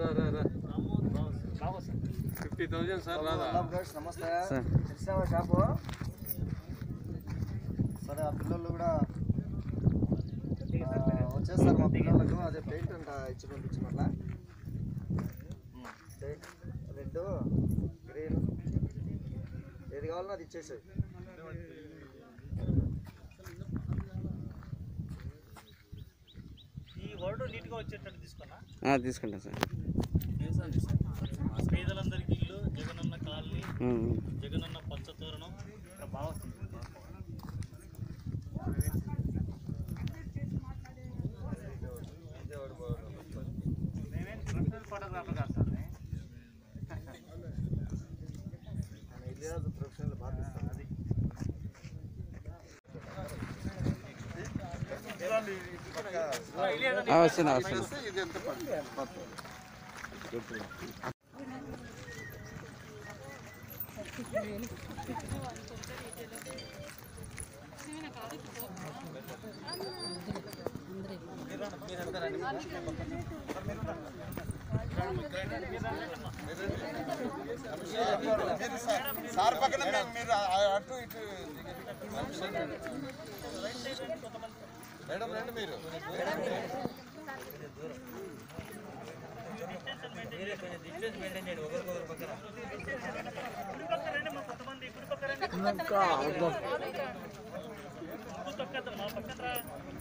Fifty thousand sir రాదా guys నమస్తే sir. తెలిసావా షాపు సరే ఆ పిల్లలు కూడా ఆ, వచ్చేస్తారు మా పిల్లలకు అదే పెయింట్ అంట ఇచ్చి పంపించినట్ల రెడ్ గ్రీన్ ఏది కావాలన్నా అది ఇచ్చేసాయి ఈ వర్డ్ నీట్గా వచ్చేటట్టు తీసుకున్నా ఆ, తీసుకుంటా సార్ పేదలందరికీ ఇల్లు జగనన్న కాలనీ ఉమ్, ఉమ్. జగనన్న పచ్చతోరణం ఇక్కడ బాగా వస్తుంది నేనేం ప్రొఫెషనల్ ఫోటోగ్రాఫర్ కాదు సార్ నేను. మన ఇలియాస్ ప్రొఫెషనల్ బాగా తీస్తాను అది ఆ, వస్తున్నా వస్తున్నా ఇది ఎంత పడుతుంది సార్ పక్కన మేము- మీరు ఆ- అటు ఇటు మేడం రండి మీరు కుడి పక్క రండి మా కొంతమంది కుడి పక్క రండి ముందు తొక్కద్దు, మా పక్కన రా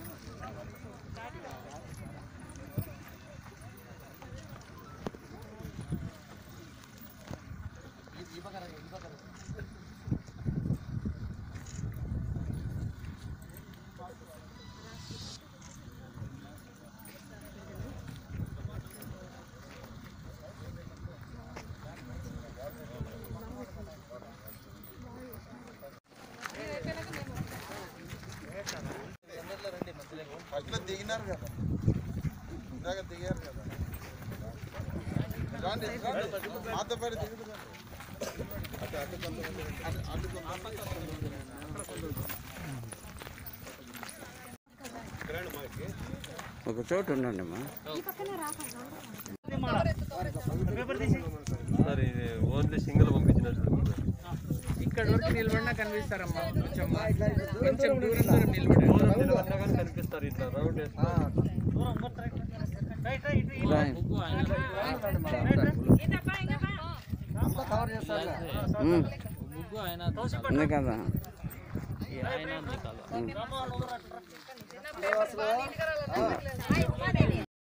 అట్లా దిగినారు కదా ఇందాక దిగారు కదా రండి రండి. మాతో పాటు దిగుడు రండి. అటు అటు కొంతమంది అటు అటు కొంతమంది ఒక చోటు ఉండండి అమ్మా పేపర్ తీసి సార్ ఇది ఓన్లీ సింగిల్ పంపించినట్టు ఇక్కడ వరకు నిలబడినా కనిపిస్తారమ్మా కొంచెం కొంచెం దూరం దూరం నిలబడి కనిపిస్తారు ఇట్లా రౌండ్ వేసి దూరం మొత్తం రైట్ రైట్ రైట్ ఇటు. రాయ్. అంతా కవర్ చేస్తారు ఉమ్, ఉంది కదా శ్రీనివాసులు